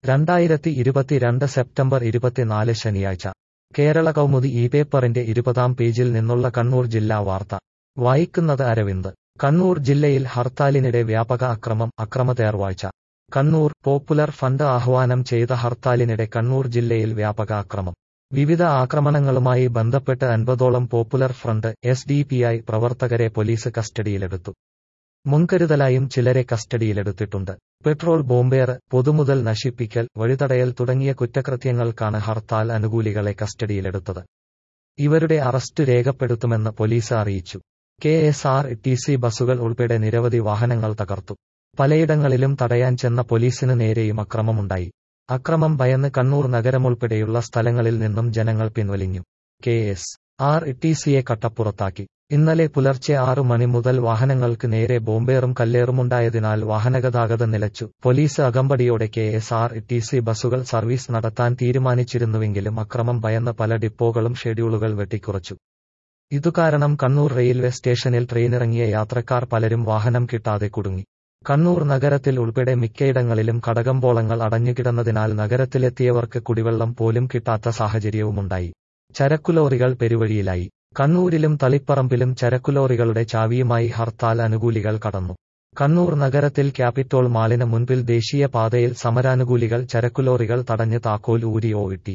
രണ്ടായിരത്തി ഇരുപത്തിരണ്ട് സെപ്റ്റംബർ ഇരുപത്തിനാല് ശനിയാഴ്ച കേരള കൗമുദി ഈ പേപ്പറിന്റെ ഇരുപതാം പേജിൽ നിന്നുള്ള കണ്ണൂർ ജില്ലാ വാർത്ത വായിക്കുന്നത് അരവിന്ദ് കണ്ണൂർ ജില്ലയിൽ ഹർത്താലിനിടെ വ്യാപക അക്രമം അക്രമതേർവാഴ്ച കണ്ണൂർ പോപ്പുലർ ഫണ്ട് ആഹ്വാനം ചെയ്ത ഹർത്താലിനിടെ കണ്ണൂർ ജില്ലയിൽ വ്യാപക അക്രമം വിവിധ ആക്രമണങ്ങളുമായി ബന്ധപ്പെട്ട് അൻപതോളം popular front S D P I പ്രവർത്തകരെ പോലീസ് കസ്റ്റഡിയിലെടുത്തു മുൻകരുതലായും ചിലരെ കസ്റ്റഡിയിലെടുത്തിട്ടുണ്ട് പെട്രോൾ ബോംബേർ പൊതുമുതൽ നശിപ്പിക്കൽ വഴിതടയൽ തുടങ്ങിയ കുറ്റകൃത്യങ്ങൾക്കാണ് ഹർത്താൽ അനുകൂലികളെ കസ്റ്റഡിയിലെടുത്തത് ഇവരുടെ അറസ്റ്റ് രേഖപ്പെടുത്തുമെന്ന് പോലീസ് അറിയിച്ചു K S R T C ബസുകൾ ഉൾപ്പെടെ നിരവധി വാഹനങ്ങൾ തകർത്തു പലയിടങ്ങളിലും തടയാൻ ചെന്ന പോലീസിന് നേരെയും അക്രമമുണ്ടായി അക്രമം ഭയന്ന് കണ്ണൂർ നഗരമുൾപ്പെടെയുള്ള സ്ഥലങ്ങളിൽ നിന്നും ജനങ്ങൾ പിൻവലിഞ്ഞു കെ എസ് ആർ ടി സിയെ കട്ടപ്പുറത്താക്കി ഇന്നലെ പുലർച്ചെ ആറു മണി മുതൽ വാഹനങ്ങൾക്ക് നേരെ ബോംബേറും കല്ലേറുമുണ്ടായതിനാൽ വാഹനഗതാഗതം നിലച്ചു പോലീസ് അകമ്പടിയോടെ K S R T C ബസുകൾ സർവീസ് നടത്താൻ തീരുമാനിച്ചിരുന്നുവെങ്കിലും അക്രമം ഭയന്ന് പല ഡിപ്പോകളും ഷെഡ്യൂളുകൾ വെട്ടിക്കുറച്ചു ഇതുകാരണം കണ്ണൂർ റെയിൽവേ സ്റ്റേഷനിൽ ട്രെയിനിറങ്ങിയ യാത്രക്കാർ പലരും വാഹനം കിട്ടാതെ കുടുങ്ങി കണ്ണൂർ നഗരത്തിൽ ഉൾപ്പെടെ മിക്കയിടങ്ങളിലും കടകമ്പോളങ്ങൾ അടഞ്ഞുകിടന്നതിനാൽ നഗരത്തിലെത്തിയവർക്ക് കുടിവെള്ളം പോലും കിട്ടാത്ത സാഹചര്യവുമുണ്ടായി ചരക്കുലോറികൾ പെരുവഴിയിലായി കണ്ണൂരിലും തളിപ്പറമ്പിലും ചരക്കുലോറികളുടെ ചാവിയുമായി ഹർത്താൽ അനുകൂലികൾ കടന്നു കണ്ണൂർ നഗരത്തിൽ ക്യാപിറ്റോൾ മാളിന് മുൻപിൽ ദേശീയ പാതയിൽ സമരാനുകൂലികൾ ചരക്കുലോറികൾ തടഞ്ഞ് താക്കോൽ ഊരി ഓവിട്ടി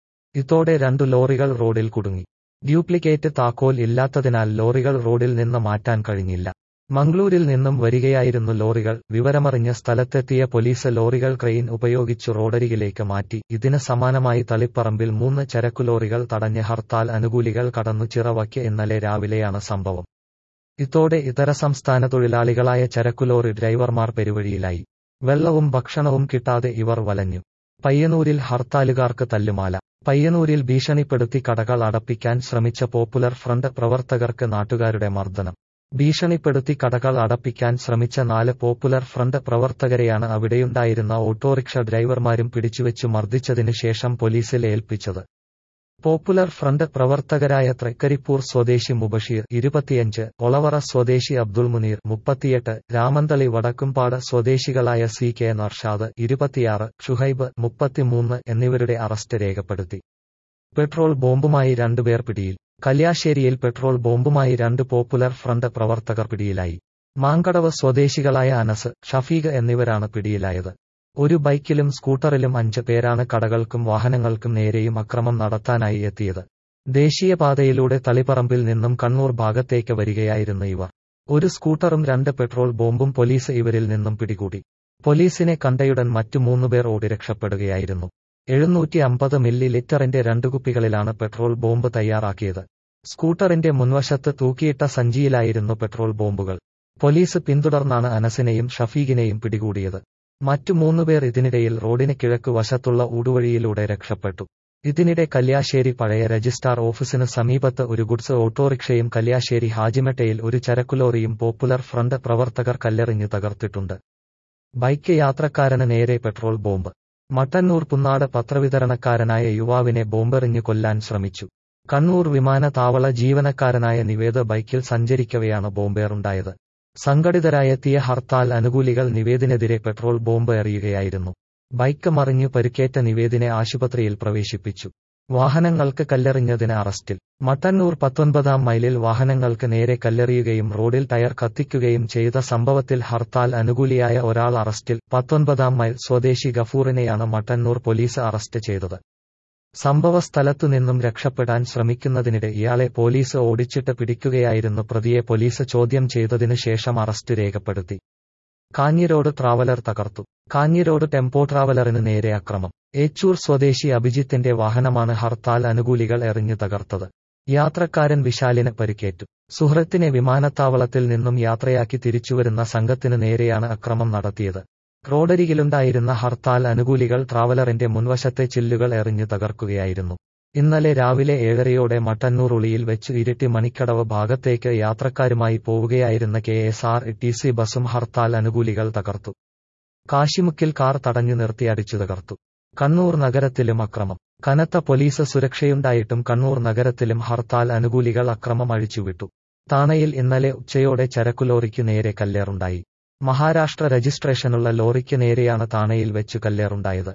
ഇതോടെ രണ്ടു ലോറികൾ റോഡിൽ കുടുങ്ങി ഡ്യൂപ്ലിക്കേറ്റ് താക്കോൽ ഇല്ലാത്തതിനാൽ ലോറികൾ റോഡിൽ നിന്ന് മാറ്റാൻ കഴിഞ്ഞില്ല മംഗ്ലൂരിൽ നിന്നും വരികയായിരുന്നു ലോറികൾ വിവരമറിഞ്ഞ സ്ഥലത്തെത്തിയ പോലീസ് ലോറികൾ ക്രെയിൻ ഉപയോഗിച്ചു റോഡരികിലേക്ക് മാറ്റി ഇതിന് സമാനമായി തളിപ്പറമ്പിൽ മൂന്ന് ചരക്കുലോറികൾ തടഞ്ഞ് ഹർത്താൽ അനുകൂലികൾ കടന്നു ചിറവയ്ക്ക് ഇന്നലെ രാവിലെയാണ് സംഭവം ഇതോടെ ഇതര സംസ്ഥാന തൊഴിലാളികളായ ചരക്കുലോറി ഡ്രൈവർമാർ പെരുവഴിയിലായി വെള്ളവും ഭക്ഷണവും കിട്ടാതെ ഇവർ വലഞ്ഞു പയ്യന്നൂരിൽ ഹർത്താലുകാർക്ക് തല്ലുമാല പയ്യന്നൂരിൽ ഭീഷണിപ്പെടുത്തി കടകൾ അടപ്പിക്കാൻ ശ്രമിച്ച പോപ്പുലർ ഫ്രണ്ട് പ്രവർത്തകർക്ക് നാട്ടുകാരുടെ മർദ്ദനം ഭീഷണിപ്പെടുത്തി കടകൾ അടപ്പിക്കാൻ ശ്രമിച്ച നാല് പോപ്പുലർ ഫ്രണ്ട് പ്രവർത്തകരെയാണ് അവിടെയുണ്ടായിരുന്ന ഓട്ടോറിക്ഷ ഡ്രൈവർമാരും പിടിച്ചുവെച്ചു മർദ്ദിച്ചതിനു ശേഷം പോലീസിൽ ഏൽപ്പിച്ചത് പോപ്പുലർ ഫ്രണ്ട് പ്രവർത്തകരായ തൃക്കരിപ്പൂർ സ്വദേശി മുബഷീർ ഇരുപത്തിയഞ്ച് ഒളവറ സ്വദേശി അബ്ദുൾ മുനീർ മുപ്പത്തിയെട്ട് രാമന്തളി വടക്കുംപാട് സ്വദേശികളായ സി കെ നർഷാദ് ഇരുപത്തിയാറ് ഷുഹൈബ് മുപ്പത്തിമൂന്ന് എന്നിവരുടെ അറസ്റ്റ് രേഖപ്പെടുത്തി പെട്രോൾ ബോംബുമായി രണ്ടുപേർ പിടിയിൽ കല്യാശ്ശേരിയിൽ പെട്രോൾ ബോംബുമായി രണ്ട് പോപ്പുലർ ഫ്രണ്ട് പ്രവർത്തകർ പിടിയിലായി മാങ്കടവ് സ്വദേശികളായ അനസ് ഷഫീഖ് എന്നിവരാണ് പിടിയിലായത് ഒരു ബൈക്കിലും സ്കൂട്ടറിലും അഞ്ച് പേരാണ് കടകൾക്കും വാഹനങ്ങൾക്കും നേരെയും അക്രമം നടത്താനായി എത്തിയത് ദേശീയപാതയിലൂടെ തളിപ്പറമ്പിൽ നിന്നും കണ്ണൂർ ഭാഗത്തേക്ക് വരികയായിരുന്നു ഇവർ ഒരു സ്കൂട്ടറും രണ്ട് പെട്രോൾ ബോംബും പോലീസ് ഇവരിൽ നിന്നും പിടികൂടി പോലീസിനെ കണ്ടയുടൻ മറ്റു മൂന്നുപേർ ഓടി രക്ഷപ്പെടുകയായിരുന്നു എഴുന്നൂറ്റി അമ്പത് മില്ലി ലിറ്ററിന്റെ രണ്ടു കുപ്പികളിലാണ് പെട്രോൾ ബോംബ് തയ്യാറാക്കിയത് സ്കൂട്ടറിന്റെ മുൻവശത്ത് തൂക്കിയിട്ട സഞ്ചിയിലായിരുന്നു പെട്രോൾ ബോംബുകൾ പോലീസ് പിന്തുടർന്നാണ് അനസിനെയും ഷഫീഖിനെയും പിടികൂടിയത് മറ്റു മൂന്നുപേർ ഇതിനിടയിൽ റോഡിന് കിഴക്ക് വശത്തുള്ള ഊടുവഴിയിലൂടെ രക്ഷപ്പെട്ടു ഇതിനിടെ കല്യാശ്ശേരി പഴയ രജിസ്ട്രാർ ഓഫീസിന് സമീപത്ത് ഒരു ഗുഡ്സ് ഓട്ടോറിക്ഷയും കല്യാശ്ശേരി ഹാജിമട്ടയിൽ ഒരു ചരക്കുലോറിയും പോപ്പുലർ ഫ്രണ്ട് പ്രവർത്തകർ കല്ലെറിഞ്ഞു തകർത്തിട്ടുണ്ട് ബൈക്ക് യാത്രക്കാരന് നേരെ പെട്രോൾ ബോംബ് മട്ടന്നൂർ പുന്നാട് പത്രവിതരണക്കാരനായ യുവാവിനെ ബോംബെറിഞ്ഞു കൊല്ലാൻ ശ്രമിച്ചു കണ്ണൂർ വിമാനത്താവള ജീവനക്കാരനായ നിവേദ ബൈക്കിൽ സഞ്ചരിക്കവെയാണ് ബോംബേറുണ്ടായത് സംഘടിതരായെത്തിയ ഹർത്താൽ അനുകൂലികൾ നിവേദിനെതിരെ പെട്രോൾ ബോംബ് എറിയുകയായിരുന്നു ബൈക്ക് മറിഞ്ഞു പരിക്കേറ്റ നിവേദിനെ ആശുപത്രിയിൽ പ്രവേശിപ്പിച്ചു വാഹനങ്ങൾക്ക് കല്ലെറിഞ്ഞതിന് അറസ്റ്റിൽ മട്ടന്നൂർ പത്തൊൻപതാം മൈലിൽ വാഹനങ്ങൾക്ക് നേരെ കല്ലെറിയുകയും റോഡിൽ ടയർ കത്തിക്കുകയും ചെയ്ത സംഭവത്തിൽ ഹർത്താൽ അനുകൂലിയായ ഒരാൾ അറസ്റ്റിൽ പത്തൊൻപതാം മൈൽ സ്വദേശി ഗഫൂറിനെയാണ് മട്ടന്നൂർ പോലീസ് അറസ്റ്റ് ചെയ്തത് സംഭവസ്ഥലത്തു നിന്നും രക്ഷപ്പെടാൻ ശ്രമിക്കുന്നതിനിടെ ഇയാളെ പോലീസ് ഓടിച്ചിട്ട് പിടിക്കുകയായിരുന്നു പ്രതിയെ പോലീസ് ചോദ്യം ചെയ്തതിനു ശേഷം അറസ്റ്റ് രേഖപ്പെടുത്തി കാഞ്ഞിരോട് ട്രാവലർ തകർത്തു കാഞ്ഞിരോട് ടെമ്പോ ട്രാവലറിന് നേരെ അക്രമം ഏച്ചൂർ സ്വദേശി അഭിജിത്തിന്റെ വാഹനമാണ് ഹർത്താൽ അനുകൂലികൾ എറിഞ്ഞു തകർത്തത് യാത്രക്കാരൻ വിശാലിന് പരിക്കേറ്റു സുഹൃത്തിനെ വിമാനത്താവളത്തിൽ നിന്നും യാത്രയാക്കി തിരിച്ചുവരുന്ന സംഘത്തിനു നേരെയാണ് അക്രമം നടത്തിയത് റോഡരികിലുണ്ടായിരുന്ന ഹർത്താൽ അനുകൂലികൾ ട്രാവലറിന്റെ മുൻവശത്തെ ചില്ലുകൾ എറിഞ്ഞു തകർക്കുകയായിരുന്നു ഇന്നലെ രാവിലെ ഏഴരയോടെ മട്ടന്നൂർ ഉളിയിൽ വെച്ച് ഇരിട്ടി മണിക്കടവ് ഭാഗത്തേക്ക് യാത്രക്കാരുമായി പോവുകയായിരുന്ന K S R T C ബസും ഹർത്താൽ അനുകൂലികൾ തകർത്തു കാശിമുക്കിൽ കാർ തടഞ്ഞു നിർത്തി അടിച്ചു തകർത്തു കണ്ണൂർ നഗരത്തിലും അക്രമം കനത്ത പോലീസ് സുരക്ഷയുണ്ടായിട്ടും കണ്ണൂർ നഗരത്തിലും ഹർത്താൽ അനുകൂലികൾ അക്രമം അഴിച്ചുവിട്ടു താണയിൽ ഇന്നലെ ഉച്ചയോടെ ചരക്കുലോറിക്കു നേരെ കല്ലേറുണ്ടായി മഹാരാഷ്ട്ര രജിസ്ട്രേഷനുള്ള ലോറിക്ക് നേരെയാണ് താണയിൽ വെച്ചു കല്ലേറുണ്ടായത്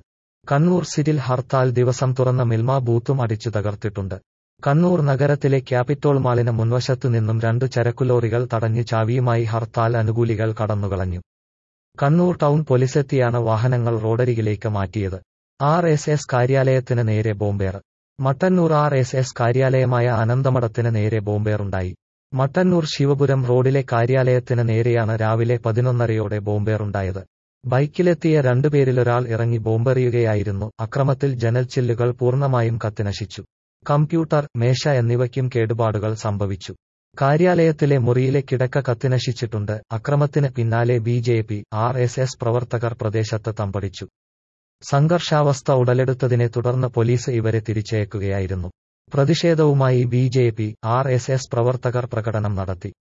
കണ്ണൂർ സിറ്റിൽ ഹർത്താൽ ദിവസം തുറന്ന മിൽമ ബൂത്തും അടിച്ചു തകർത്തിട്ടുണ്ട് കണ്ണൂർ നഗരത്തിലെ ക്യാപിറ്റോൾ മാളിന് മുൻവശത്തു നിന്നും രണ്ടു ചരക്കുലോറികൾ തടഞ്ഞു ചാവിയുമായി ഹർത്താൽ അനുകൂലികൾ കടന്നുകളഞ്ഞു കണ്ണൂർ ടൗൺ പോലീസെത്തിയാണ് വാഹനങ്ങൾ റോഡരികിലേക്ക് മാറ്റിയത് ആർ എസ് എസ് കാര്യാലയത്തിന് നേരെ ബോംബേർ മട്ടന്നൂർ ആർ എസ് എസ് കാര്യാലയമായ അനന്തമഠത്തിന് നേരെ ബോംബേറുണ്ടായി മട്ടന്നൂർ ശിവപുരം റോഡിലെ കാര്യാലയത്തിന് നേരെയാണ് രാവിലെ പതിനൊന്നരയോടെ ബോംബേറുണ്ടായത് ബൈക്കിലെത്തിയ രണ്ടുപേരിലൊരാൾ ഇറങ്ങി ബോംബെറിയുകയായിരുന്നു അക്രമത്തിൽ ജനൽച്ചില്ലുകൾ പൂർണ്ണമായും കത്തിനശിച്ചു കമ്പ്യൂട്ടർ മേശ എന്നിവയ്ക്കും കേടുപാടുകൾ സംഭവിച്ചു കാര്യാലയത്തിലെ മുറിയിലെ കിടക്ക കത്തിനശിച്ചിട്ടുണ്ട് അക്രമത്തിന് പിന്നാലെ B J P R S S പ്രവർത്തകർ പ്രദേശത്ത് തമ്പടിച്ചു സംഘർഷാവസ്ഥ ഉടലെടുത്തതിനെ തുടർന്ന് പോലീസ് ഇവരെ തിരിച്ചയക്കുകയായിരുന്നു പ്രതിഷേധവുമായി B J P R S S പ്രവർത്തകർ പ്രകടനം നടത്തി